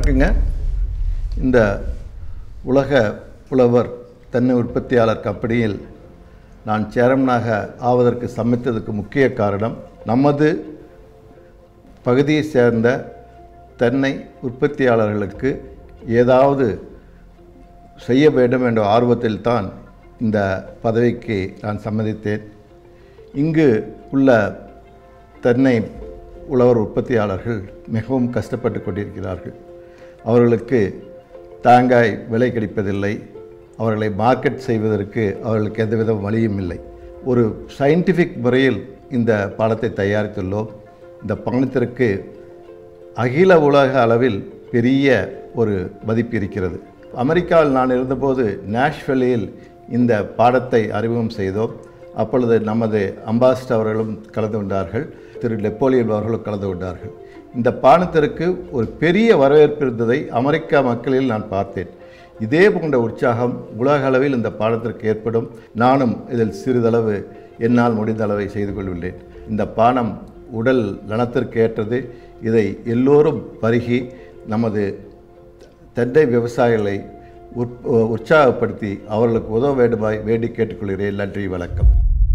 வணக்கங்க இந்த உலக புலவர் தென்னை உற்பத்தியாளர் கம்பெனியில் நான் சேர்மனாக ஆவதற்கு சமைத்ததுக்கு முக்கிய காரணம் நமது பகுதியை சேர்ந்த தென்னை உற்பத்தியாளர்களுக்கு ஏதாவது செய்ய வேண்டும் என்ற ஆர்வத்தில் தான் இந்த பதவிக்கு நான் சம்மதித்தேன் இங்கு உள்ள தென்னை உழவர் உற்பத்தியாளர்கள் மிகவும் கஷ்டப்பட்டு கொண்டிருக்கிறார்கள் அவர்களுக்கு தேங்காய் விலை கிடைப்பதில்லை அவர்களை மார்க்கெட் செய்வதற்கு அவர்களுக்கு எந்தவித வழியும் இல்லை ஒரு சயின்டிஃபிக் முறையில் இந்த பாடத்தை தயாரித்துள்ளோம் இந்த பாடத்திற்கு அகில உலக அளவில் பெரிய ஒரு மதிப்பு இருக்கிறது அமெரிக்காவில் நான் இருந்தபோது நேஷ்வெல்லியில் இந்த பாடத்தை அறிமுகம் செய்தோம் அப்பொழுது நமது அம்பாசிடர் அவர்களும் கலந்து கொண்டார்கள் திரு லெப்போலியன் அவர்களும் கலந்து கொண்டார்கள் இந்த பாடத்திற்கு ஒரு பெரிய வரவேற்பு இருந்ததை அமெரிக்கா மக்களில் நான் பார்த்தேன் இதே போன்ற உற்சாகம் உலக அளவில் இந்த பாடத்திற்கு ஏற்படும் நானும் இதில் சிறிதளவு என்னால் முடிந்த அளவை செய்து கொள்ளுள்ளேன் இந்த பானம் உடல் நலத்திற்கு ஏற்றது இதை எல்லோரும் பருகி நமது தென்னை விவசாயிகளை உற் உற்சாகப்படுத்தி அவர்களுக்கு உதவ வேண்டுமாய் வேண்டி கேட்டுக்கொள்கிறேன் நன்றி வணக்கம்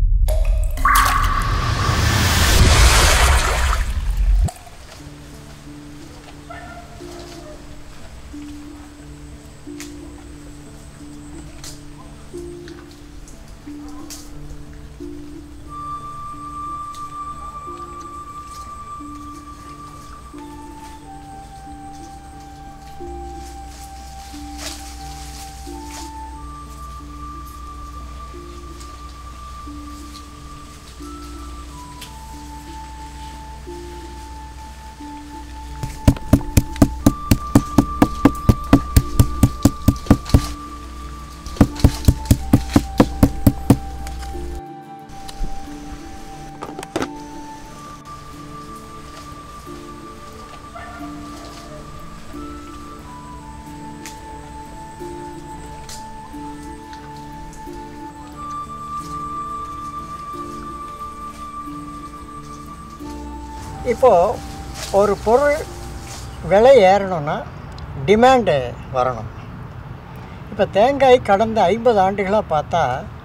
இப்போது ஒரு பொருள் விலை ஏறணும்னா டிமாண்டு வரணும் இப்போ தேங்காய் கடந்த ஐம்பது ஆண்டுகளாக பார்த்தா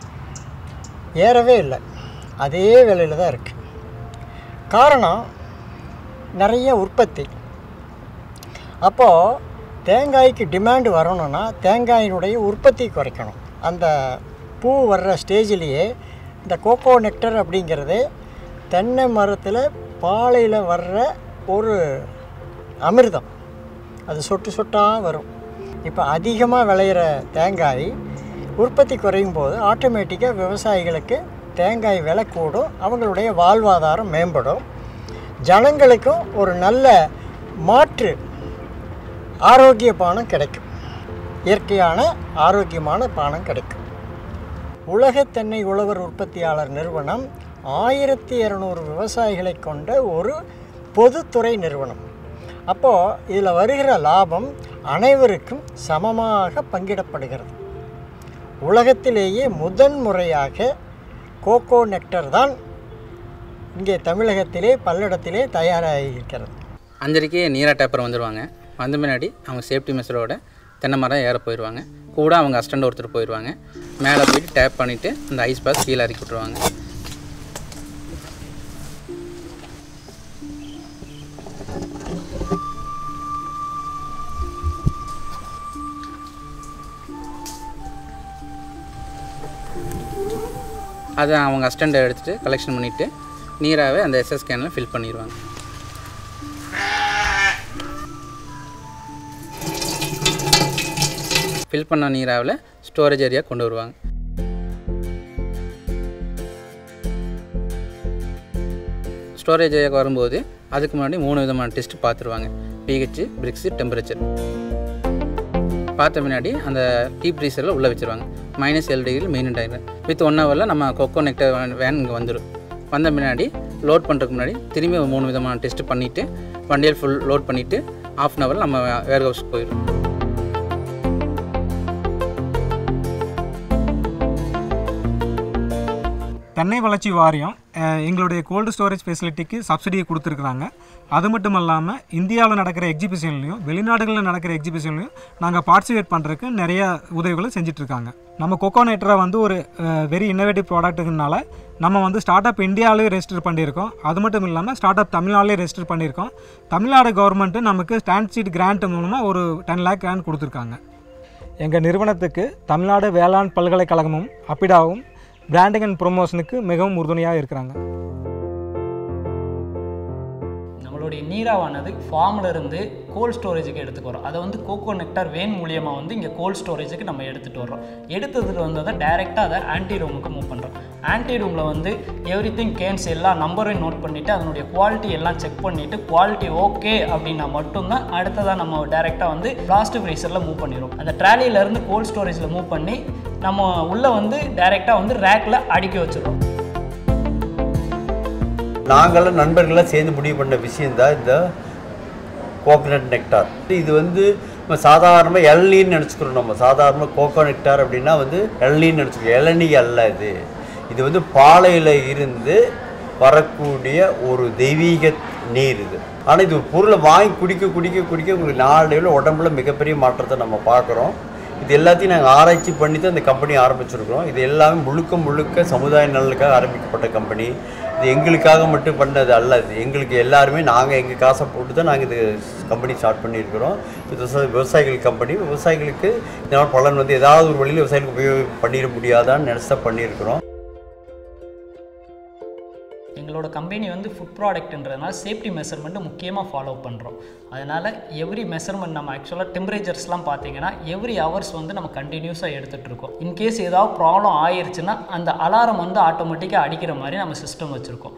ஏறவே இல்லை அதே விலையில் தான் இருக்குது காரணம் நிறைய உற்பத்தி அப்போது தேங்காய்க்கு டிமாண்டு வரணும்னா தேங்காயினுடைய உற்பத்தி குறைக்கணும் அந்த பூ வர்ற ஸ்டேஜிலேயே இந்த கோகோ நெக்டர் அப்படிங்கிறது தென்னை மரத்தில் பாலையில் வர்ற ஒரு அமிர்தம் அது சொட்டு சொட்டாக வரும் இப்போ அதிகமாக விளையிற தேங்காய் உற்பத்தி குறையும் போது ஆட்டோமேட்டிக்காக விவசாயிகளுக்கு தேங்காய் விலை கூடும் அவங்களுடைய வாழ்வாதாரம் மேம்படும் ஜனங்களுக்கும் ஒரு நல்ல மாற்று ஆரோக்கிய பானம் கிடைக்கும் இயற்கையான ஆரோக்கியமான பானம் கிடைக்கும் உலக தென்னை உழவர் உற்பத்தியாளர் நிறுவனம் ஆயிரத்தி இரநூறு விவசாயிகளை கொண்ட ஒரு பொதுத்துறை நிறுவனம் அப்போது இதில் வருகிற லாபம் அனைவருக்கும் சமமாக பங்கிடப்படுகிறது உலகத்திலேயே முதன் முறையாக கோகோ நெக்டர் தான் இங்கே தமிழகத்திலே பல்லடத்திலே தயாராகி இருக்கிறது அஞ்சரைக்கு நீரா டேப்பர் வந்துடுவாங்க வந்த பின்னாடி அவங்க சேஃப்டி மெஷரோட தென்னை மரம் ஏற போயிடுவாங்க கூட அவங்க அஸ்டண்ட் ஒருத்தர் போயிடுவாங்க மேலே போயிட்டு டேப் பண்ணிவிட்டு அந்த ஐஸ் பாஸ் கீழே இறக்கி விட்ருவாங்க அதை அவங்க அஸ்டண்டை எடுத்துகிட்டு கலெக்ஷன் பண்ணிவிட்டு நீராகவே அந்த எஸ்எஸ் கேனில் ஃபில் பண்ணிடுவாங்க ஃபில் பண்ண நீராவில் ஸ்டோரேஜ் ஏரியா கொண்டு வருவாங்க ஸ்டோரேஜ் ஏரியாவுக்கு வரும்போது அதுக்கு முன்னாடி மூணு விதமான டெஸ்ட் பார்த்துருவாங்க பிஹெச் பிரிக்ஸு டெம்பரேச்சர் பார்த்த பின்னாடி அந்த டீப் ஃப்ரீசரில் உள்ளே வச்சுருவாங்க மைனஸ் ஏழு டிகிரியில் மெயின் ஆகிடும் வித் ஒன் ஹவரில் நம்ம கொக்கோ நெக்டர் வேன் இங்கே வந்துடும் வந்த பின்னாடி லோட் பண்ணுறதுக்கு முன்னாடி திரும்பி ஒரு மூணு விதமான டெஸ்ட் பண்ணிவிட்டு வண்டியில் ஃபுல் லோட் பண்ணிவிட்டு ஆஃப் அன் ஹவரில் நம்ம வேர் ஹவுஸ்க்கு போயிடும் தென்னை வளர்ச்சி வாரியம் அஹ், எங்களுடைய கோல்டு ஸ்டோரேஜ் ஃபெசிலிட்டிக்கு சப்சிடியை கொடுத்துருக்குறாங்க அது மட்டும் இல்லாமல் இந்தியாவில் நடக்கிற எக்ஸிபிஷன்லையும் வெளிநாடுகளில் நடக்கிற எக்ஸிபிஷன்லையும் நாங்கள் பார்ட்டிசிபேட் பண்ணுறதுக்கு நிறைய உதவிகளை செஞ்சிட்ருக்காங்க நம்ம கொக்கோனேட்டரை வந்து ஒரு வெரி இன்னோவேட்டிவ் ப்ராடக்ட்டுனால நம்ம வந்து ஸ்டார்ட் அப் இந்தியாவிலேயே ரெஜிஸ்டர் பண்ணியிருக்கோம் அது மட்டும் இல்லாமல் ஸ்டார்ட் அப் தமிழ்நாட்டிலே ரெஜிஸ்டர் பண்ணியிருக்கோம் தமிழ்நாடு கவர்மெண்ட்டு நமக்கு ஸ்டாண்ட் சீட் கிராண்ட் மூலமாக ஒரு டென் லேக் கிராண்ட் கொடுத்துருக்காங்க எங்கள் நிறுவனத்துக்கு தமிழ்நாடு வேளாண் பல்கலைக்கழகமும் அப்பிடாவும் பிராண்டிங் அண்ட் ப்ரொமோஷனுக்கு மிகவும் உறுதுணையாக இருக்கிறாங்க நம்மளுடைய நீராவானது ஃபார்ம்ல இருந்து கோல்ட் ஸ்டோரேஜுக்கு எடுத்துக்கு வரோம் அதை வந்து கோகோ நெக்டார் வேன் மூலியமாக வந்து இங்கே கோல்ட் ஸ்டோரேஜுக்கு நம்ம எடுத்துகிட்டு வரோம் எடுத்ததுல வந்து அதை டைரெக்டாக அதை ஆன்டி ரூமுக்கு மூவ் பண்ணுறோம் ஆன்டி ரூமில் வந்து எவ்ரி திங் கேன்ஸ் எல்லா நம்பரையும் நோட் பண்ணிவிட்டு அதனுடைய குவாலிட்டி எல்லாம் செக் பண்ணிவிட்டு குவாலிட்டி ஓகே அப்படின்னா மட்டும்தான் அடுத்ததாக நம்ம டைரெக்டாக வந்து லாஸ்ட் ஃப்ரீசரில் மூவ் பண்ணிடுவோம் அந்த ட்ராலியிலேருந்து கோல்ட் ஸ்டோரேஜில் மூவ் பண்ணி நம்ம உள்ளே வந்து டைரெக்டாக வந்து ரேக்கில் அடுக்கி வச்சிடுறோம் நாங்களாம் நண்பர்களாக சேர்ந்து முடிவு பண்ண விஷயந்தான் இந்த கோகனட் நெக்டார் இது வந்து நம்ம சாதாரணமாக இளநீர்னு நினச்சிக்கிறோம் நம்ம சாதாரணமாக கோகோ நெக்டார் அப்படின்னா வந்து இளநீர்னு நினச்சிக்கிறோம் இளநீ அல்ல இது இது வந்து பாலையில் இருந்து வரக்கூடிய ஒரு தெய்வீக நீர் இது ஆனால் இது ஒரு பொருளை வாங்கி குடிக்க குடிக்க குடிக்க உங்களுக்கு நாளையில் உடம்புல மிகப்பெரிய மாற்றத்தை நம்ம பார்க்குறோம் இது எல்லாத்தையும் நாங்கள் ஆராய்ச்சி பண்ணி தான் இந்த கம்பெனி ஆரம்பிச்சிருக்கிறோம் இது எல்லாமே முழுக்க முழுக்க சமுதாய நலனுக்காக ஆரம்பிக்கப்பட்ட கம்பெனி இது எங்களுக்காக மட்டும் பண்ணது அல்ல இது எங்களுக்கு எல்லாருமே நாங்கள் எங்கள் காசை போட்டு தான் நாங்கள் இது கம்பெனி ஸ்டார்ட் பண்ணியிருக்கிறோம் இது விவசாய விவசாயிகள் கம்பெனி விவசாயிகளுக்கு இதனால் பலன் வந்து ஏதாவது ஒரு வழியில் விவசாயிகளுக்கு உபயோகம் பண்ணிட முடியாதான்னு நினச்சி தான் பண்ணியிருக்கிறோம் எங்களோட கம்பெனி வந்து ஃபுட் ப்ராடக்ட்ன்றதுனால சேஃப்டி மெஷர்மெண்ட்டு முக்கியமாக ஃபாலோ பண்ணுறோம் அதனால் எவ்ரி மெஷர்மெண்ட் நம்ம ஆக்சுவலாக டெம்பரேச்சர்ஸ்லாம் பார்த்தீங்கன்னா எவ்ரி ஹவர்ஸ் வந்து நம்ம கண்டினியூஸாக எடுத்துகிட்டு இருக்கோம் இன்கேஸ் ஏதாவது ப்ராப்ளம் ஆயிருச்சுன்னா அந்த அலாரம் வந்து ஆட்டோமேட்டிக்காக அடிக்கிற மாதிரி நம்ம சிஸ்டம் வச்சுருக்கோம்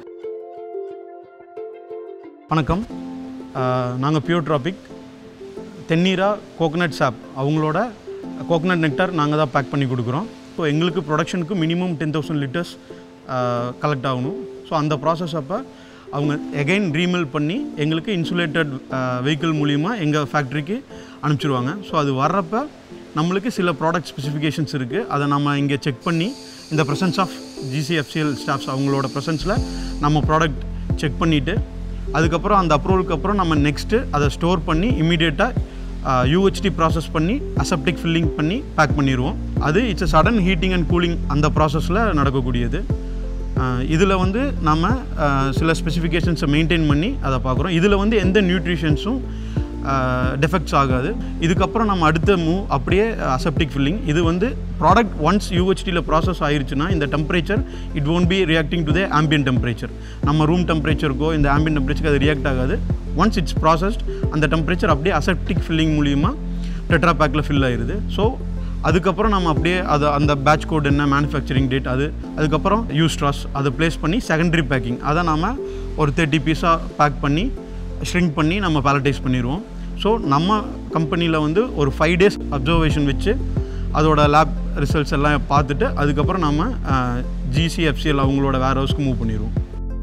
வணக்கம் நாங்கள் பியூர் ட்ராபிக் தென்னீரா கோகனட் சாப் அவங்களோட கோகனட் நெக்டார் நாங்கள் தான் பேக் பண்ணி கொடுக்குறோம் ஸோ எங்களுக்கு ப்ரொடக்ஷனுக்கு minimum ten thousand litres collect ஆகணும் ஸோ அந்த ப்ராசஸ் அப்போ அவங்க எகைன் ரீமில் பண்ணி எங்களுக்கு இன்சுலேட்டட் வெஹிக்கிள் மூலிமா எங்கள் ஃபேக்ட்ரிக்கு அனுப்பிச்சிடுவாங்க ஸோ அது வர்றப்ப நம்மளுக்கு சில ப்ராடக்ட் ஸ்பெசிஃபிகேஷன்ஸ் இருக்குது அதை நம்ம இங்கே செக் பண்ணி இந்த ப்ரெசன்ஸ் ஆஃப் ஜிசிஎஃப்சிஎல் ஸ்டாஃப்ஸ் அவங்களோட ப்ரெசன்ஸில் நம்ம ப்ராடக்ட் செக் பண்ணிவிட்டு அதுக்கப்புறம் அந்த அப்ரூவலுக்கு அப்புறம் நம்ம நெக்ஸ்ட்டு அதை ஸ்டோர் பண்ணி இமீடியட்டாக யூஹெச்டி ப்ராசஸ் பண்ணி அசெப்டிக் ஃபில்லிங் பண்ணி பேக் பண்ணிடுவோம் அது it's sudden heating and cooling அந்த ப்ராசஸில் நடக்கக்கூடியது இதில் வந்து நம்ம அஹ், சில ஸ்பெசிஃபிகேஷன்ஸை மெயின்டைன் பண்ணி அதை பார்க்குறோம் இதில் வந்து எந்த நியூட்ரிஷன்ஸும் டெஃபெக்ட்ஸ் ஆகாது இதுக்கப்புறம் நம்ம அடுத்த மூவ் அப்படியே அசெப்டிக் ஃபில்லிங் இது வந்து ப்ராடக்ட் ஒன்ஸ் யூஹெச்டியில் ப்ராசஸ் ஆயிருச்சுன்னா இந்த temperature it won't be reacting to the ambient temperature நம்ம ரூம் டெம்பரேச்சருக்கோ இந்த ambient டெம்பரேச்சருக்கு அது ரியாக்ட் ஆகாது ஒன்ஸ் இட்ஸ் ப்ராசஸ்ட் அந்த டெம்பரேச்சர் அப்படியே அசெப்டிக் ஃபில்லிங் மூலியமா டெட்ரா பேக்கில் ஃபில் ஆயிருது ஸோ அதுக்கப்புறம் நம்ம அப்படியே அது அந்த பேட்ச் கோட் என்ன மேனுஃபேக்சரிங் டேட் அது அதுக்கப்புறம் யூஸ்ட்ராஸ் அதை ப்ளேஸ் பண்ணி செகண்டரி பேக்கிங் அதை நாம் ஒரு தேர்ட்டி பீஸாக பேக் பண்ணி ஷ்ரிங்க் பண்ணி நம்ம பேலட்டைஸ் பண்ணிடுவோம் ஸோ நம்ம கம்பெனியில் வந்து ஒரு ஃபைவ் டேஸ் அப்சர்வேஷன் வச்சு அதோட லேப் ரிசல்ட்ஸ் எல்லாம் பார்த்துட்டு அதுக்கப்புறம் நம்ம ஜிசிஎஃப்சிஎல் அவங்களோட வேர் ஹவுஸ்க்கு மூவ் பண்ணிடுவோம்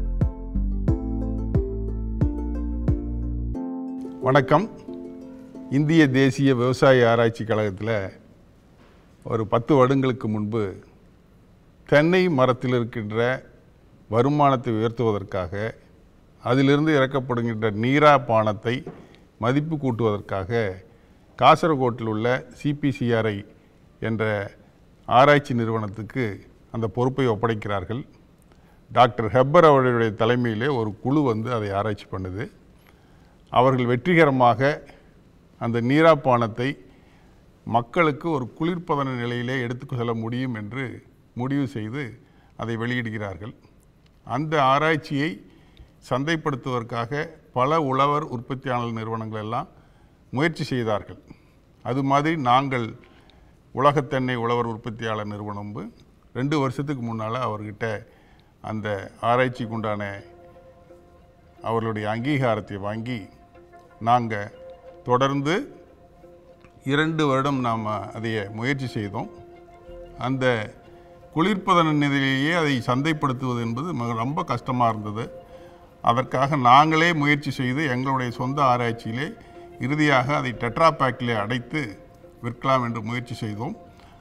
வணக்கம் இந்திய தேசிய விவசாய ஆராய்ச்சி கழகத்தில் ஒரு பத்து வருடங்களுக்கு முன்பு தென்னை மரத்தில் இருக்கின்ற வருமானத்தை உயர்த்துவதற்காக அதிலிருந்து இறக்கப்படுகின்ற நீரா பானத்தை மதிப்பு கூட்டுவதற்காக காசர்கோட்டில் உள்ள சிபிசிஆர்ஐ என்ற ஆராய்ச்சி நிறுவனத்துக்கு அந்த பொறுப்பை ஒப்படைக்கிறார்கள் டாக்டர் ஹெப்பர் அவர்களுடைய தலைமையிலே ஒரு குழு வந்து அதை ஆராய்ச்சி பண்ணுது அவர்கள் வெற்றிகரமாக அந்த நீராப்பானத்தை மக்களுக்கு ஒரு குளிர்பதன நிலையிலே எடுத்து செல்ல முடியும் என்று முடிவு செய்து அதை வெளியிடுகிறார்கள் அந்த ஆராய்ச்சியை சந்தைப்படுத்துவதற்காக பல உழவர் உற்பத்தியாளர் நிறுவனங்கள் எல்லாம் முயற்சி செய்தார்கள் அது மாதிரி நாங்கள் உலகத்தென்னை உழவர் உற்பத்தியாளர் நிறுவனம் ரெண்டு வருஷத்துக்கு முன்னால் அவர்கிட்ட அந்த ஆராய்ச்சிக்கு உண்டான அவர்களுடைய அங்கீகாரத்தை வாங்கி நாங்கள் தொடர்ந்து இரண்டு வருடம் நாம் அதை முயற்சி செய்தோம் அந்த குளிர்பதன நிலையிலேயே அதை சந்தைப்படுத்துவது என்பது மிக ரொம்ப கஷ்டமாக இருந்தது அதற்காக நாங்களே முயற்சி செய்து எங்களுடைய சொந்த ஆராய்ச்சியிலே இறுதியாக அதை டெட்ரா பேக்கிலே அடைத்து விற்கலாம் என்று முயற்சி செய்தோம்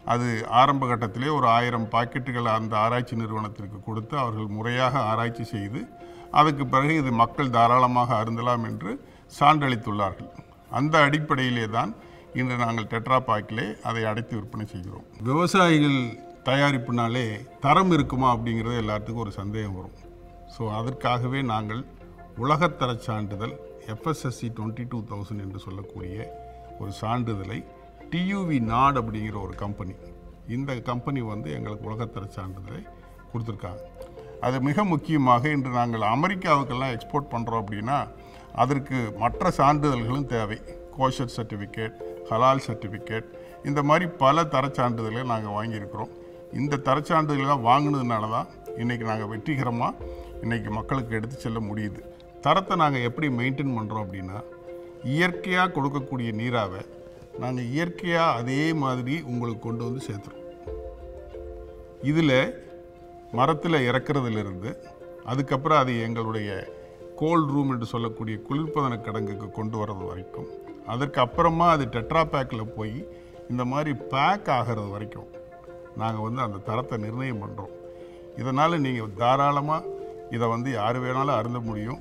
அது ஆரம்ப கட்டத்திலே ஒரு ஆயிரம் பாக்கெட்டுகள் அந்த ஆராய்ச்சி நிறுவனத்திற்கு கொடுத்து அவர்கள் முறையாக ஆராய்ச்சி செய்து அதுக்கு பிறகு இது மக்கள் தாராளமாக அருந்தலாம் என்று சான்றளித்துள்ளார்கள் அந்த அடிப்படையிலே தான் இன்று நாங்கள் டெட்ரா பாக்கிலே அதை அடைத்து விற்பனை செய்கிறோம் விவசாயிகள் தயாரிப்புனாலே தரம் இருக்குமா அப்படிங்கிறது எல்லாத்துக்கும் ஒரு சந்தேகம் வரும் ஸோ அதற்காகவே நாங்கள் உலகத்தரச் சான்றிதழ் எஃப்எஸ்எஸ்சி டுவெண்ட்டி டூ தௌசண்ட் என்று சொல்லக்கூடிய ஒரு சான்றிதழை டியூவி நாட் அப்படிங்கிற ஒரு கம்பெனி இந்த கம்பெனி வந்து எங்களுக்கு உலகத்தர சான்றிதழை கொடுத்துருக்காங்க அது மிக முக்கியமாக இன்று நாங்கள் அமெரிக்காவுக்கெல்லாம் எக்ஸ்போர்ட் பண்ணுறோம் அப்படின்னா அதற்கு மற்ற சான்றிதழ்களும் தேவை கோஷர் சர்டிஃபிகேட் ஹலால் சர்டிஃபிகேட் இந்த மாதிரி பல தரச் சான்றிதழ்களை நாங்கள் வாங்கியிருக்கிறோம் இந்த தரச் சான்றிதழ்லாம் வாங்கினதுனால தான் இன்றைக்கி நாங்கள் வெற்றிகரமாக இன்றைக்கி மக்களுக்கு எடுத்து செல்ல முடியுது தரத்தை நாங்கள் எப்படி மெயின்டைன் பண்ணுறோம் அப்படின்னா இயற்கையாக கொடுக்கக்கூடிய நீராவை நாங்கள் இயற்கையாக அதே மாதிரி உங்களுக்கு கொண்டு வந்து சேர்த்துறோம் இதில் மரத்தில் இறக்குறதுலேருந்து அதுக்கப்புறம் அது எங்களுடைய கோல்ட் ரூம் என்று சொல்லக்கூடிய குளிர்பதன கிடங்குக்கு கொண்டு வர்றது வரைக்கும் அதற்கு அப்புறமா அது டெட்ரா பேக்கில் போய் இந்த மாதிரி பேக் ஆகிறது வரைக்கும் நாங்கள் வந்து அந்த தரத்தை நிர்ணயம் பண்ணுறோம் இதனால் நீங்கள் தாராளமாக இதை வந்து யார் வேணாலும் அருந்த முடியும்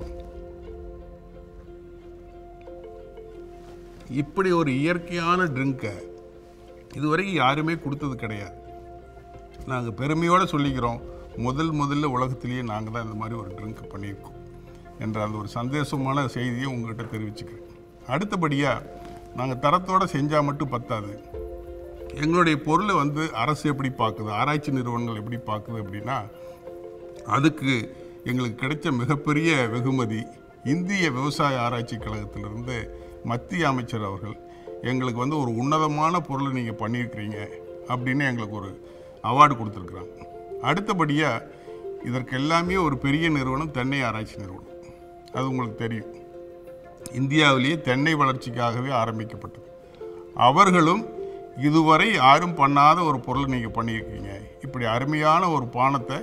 இப்படி ஒரு இயற்கையான ட்ரிங்கை இதுவரைக்கும் யாருமே கொடுத்தது கிடையாது நாங்கள் பெருமையோடு சொல்லிக்கிறோம் முதல் முதல்ல உலகத்திலேயே நாங்கள் தான் இந்த மாதிரி ஒரு ட்ரிங்க் பண்ணியிருக்கோம் என்ற அந்த ஒரு சந்தோஷமான செய்தியை உங்கள்கிட்ட தெரிவிச்சுக்கிறேன் அடுத்தபடியாக நாங்கள் தரத்தோடு செஞ்சால் மட்டும் பத்தாது எங்களுடைய பொருளை வந்து அரசு எப்படி பார்க்குது ஆராய்ச்சி நிறுவனங்கள் எப்படி பார்க்குது அப்படின்னா அதுக்கு எங்களுக்கு கிடைச்ச மிகப்பெரிய வெகுமதி இந்திய விவசாய ஆராய்ச்சி கழகத்திலிருந்து மத்திய அமைச்சர் அவர்கள் எங்களுக்கு வந்து ஒரு உன்னதமான பொருளை நீங்கள் பண்ணியிருக்கிறீங்க அப்படின்னு எங்களுக்கு ஒரு அவார்டு கொடுத்துருக்குறாங்க அடுத்தபடியாக இதற்கு எல்லாமே ஒரு பெரிய நிறுவனம் தென்னை ஆராய்ச்சி நிறுவனம் அது உங்களுக்கு தெரியும் இந்தியாவிலேயே தென்னை வளர்ச்சிக்காகவே ஆரம்பிக்கப்பட்டது அவர்களும் இதுவரை யாரும் பண்ணாத ஒரு பொருளை நீங்கள் பண்ணியிருக்கீங்க இப்படி அருமையான ஒரு பானத்தை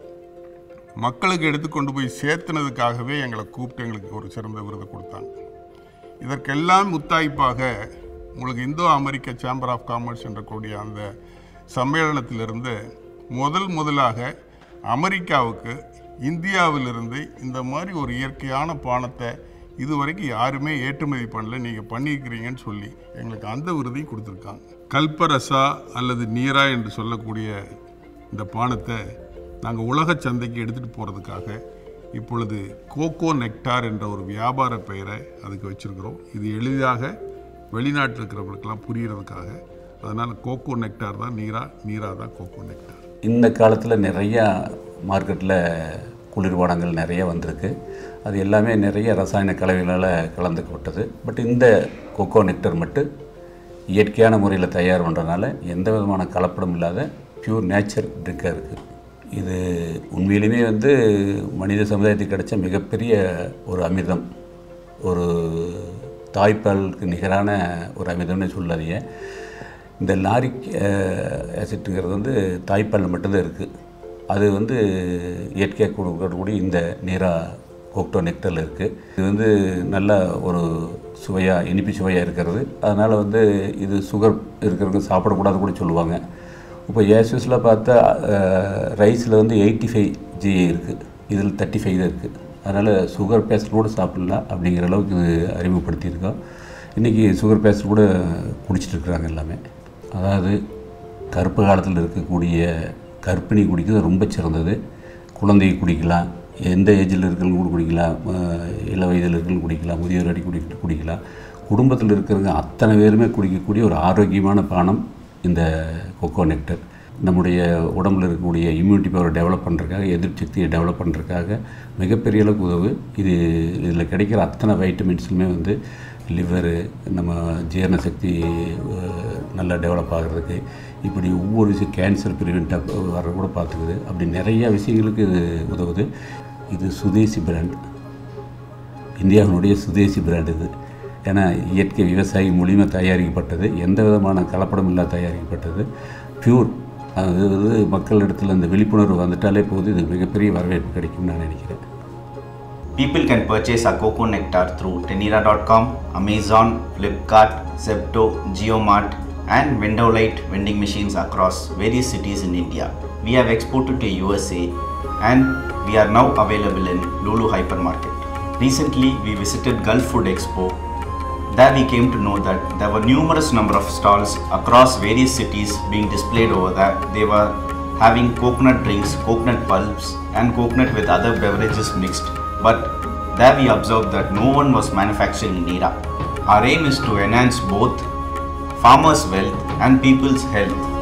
மக்களுக்கு எடுத்து கொண்டு போய் சேர்த்துனதுக்காகவே எங்களை கூப்பிட்டு எங்களுக்கு ஒரு சிறந்த விருதை கொடுத்தாங்க இதற்கெல்லாம் முத்தாய்ப்பாக உங்களுக்கு Indo American chamber of commerce என்ற கூடிய அந்த சம்மேளனத்திலிருந்து முதல் முதலாக அமெரிக்காவுக்கு இந்தியாவிலிருந்து இந்த மாதிரி ஒரு இயற்கையான பானத்தை இதுவரைக்கும் யாருமே ஏற்றுமதி பண்ணல நீங்கள் பண்ணியிருக்கிறீங்கன்னு சொல்லி எங்களுக்கு அந்த விருதையும் கொடுத்துருக்காங்க கல்பரசா அல்லது நீரா என்று சொல்லக்கூடிய இந்த பானத்தை நாங்கள் உலக சந்தைக்கு எடுத்துகிட்டு போகிறதுக்காக இப்பொழுது கோகோ நெக்டார் என்ற ஒரு வியாபார பெயரை அதுக்கு வச்சுருக்கிறோம் இது எளிதாக வெளிநாட்டில் இருக்கிறவங்களுக்கெல்லாம் புரியறதுக்காக அதனால் கோகோ நெக்டார் தான் நீரா நீரா தான் கோகோ நெக்டார் இந்த காலத்தில் நிறையா மார்க்கெட்டில் குளிர்பானங்கள் நிறைய வந்திருக்கு அது எல்லாமே நிறைய ரசாயன கலவைகளால் கலந்துக்கப்பட்டது பட் இந்த கொக்கோ நெக்டர் மட்டும் இயற்கையான முறையில் தயார் பண்ணுறதுனால எந்த விதமான கலப்படம் இல்லாத பியூர் நேச்சர் ட்ரிங்காக இருக்குது இது உண்மையிலுமே வந்து மனித சமுதாயத்துக்கு கிடைச்ச மிகப்பெரிய ஒரு அமிர்தம் ஒரு தாய்ப்பாலுக்கு நிகரான ஒரு அமிர்தம்னு சொல்லாதீங்க இந்த லாரிக் ஆசிட்டுங்கிறது வந்து தாய்ப்பாலில் மட்டும்தான் இருக்குது அது வந்து இயற்கையாக கொடுக்கக்கூடிய இந்த நீரா கோக்டோ நெக்டரில் இருக்குது இது வந்து நல்ல ஒரு சுவையாக இனிப்பு சுவையாக இருக்கிறது அதனால் வந்து இது சுகர் இருக்கிறவங்க சாப்பிடக்கூடாது கூட சொல்லுவாங்க இப்போ ஏசுஸில் பார்த்தா ரைஸில் வந்து எயிட்டி ஃபைவ் ஜிஏ இருக்குது இதில் தேர்ட்டி ஃபைவ் தான் இருக்குது அதனால் சுகர் பேஸ்ட் கூட சாப்பிடலாம் அப்படிங்கிற அளவுக்கு இது அறிமுகப்படுத்தியிருக்கோம் இன்றைக்கி சுகர் பேஸ்ட் கூட குடிச்சிட்டு இருக்கிறாங்க எல்லாமே அதாவது கருப்பு காலத்தில் இருக்கக்கூடிய கர்ப்பிணி குடிக்கிறது ரொம்ப சிறந்தது குழந்தை குடிக்கலாம் எந்த ஏஜில் இருக்கிறவங்க கூட குடிக்கலாம் அஹ் இள வயதில் இருக்கிறவங்க குடிக்கலாம் முதியோர் அடி குடி குடிக்கலாம் குடும்பத்தில் இருக்கிறவங்க அத்தனை பேருமே குடிக்கக்கூடிய ஒரு ஆரோக்கியமான பானம் இந்த கொக்கோ நெக்டர் நம்முடைய உடம்புல இருக்கக்கூடிய இம்யூனிட்டி பவரை டெவலப் பண்ணுறதுக்காக எதிர்ப்பு சக்தியை டெவலப் பண்ணுறதுக்காக மிகப்பெரிய அளவுக்கு உதவு இது இதில் கிடைக்கிற அத்தனை வைட்டமின்ஸுமே வந்து லிவரு நம்ம ஜீரண சக்தி அஹ், நல்லா டெவலப் ஆகிறதுக்கு இப்படி ஒவ்வொரு விஷயம் கேன்சர் ப்ரிவெண்ட்டாக வர கூட பார்த்துக்குது அப்படி நிறைய விஷயங்களுக்கு இது உதவுது இது சுதேசி பிராண்ட் இந்தியாவினுடைய சுதேசி பிராண்ட் இது ஏன்னா இயற்கை விவசாயி மூலியமாக தயாரிக்கப்பட்டது எந்த விதமான கலப்படம் இல்லாத தயாரிக்கப்பட்டது பியூர் அது வந்து மக்களிடத்தில் இந்த விழிப்புணர்வு வந்துட்டாலே போது இது மிகப்பெரிய வரவேற்பு கிடைக்கும்னு நான் நினைக்கிறேன் People can purchase our cocoa nectar through tenira.com, Amazon, Flipkart, Zepto, Geomart, and Vendolite vending machines across various cities in India. We have exported to USA and we are now available in Lulu hypermarket. Recently, we visited Gulf Food Expo. There we came to know that there were numerous number of stalls across various cities being displayed over there. They were having coconut drinks, coconut pulps and coconut with other beverages mixed. But there we observed that no one was manufacturing Nira. Our aim is to enhance both farmers' wealth and people's health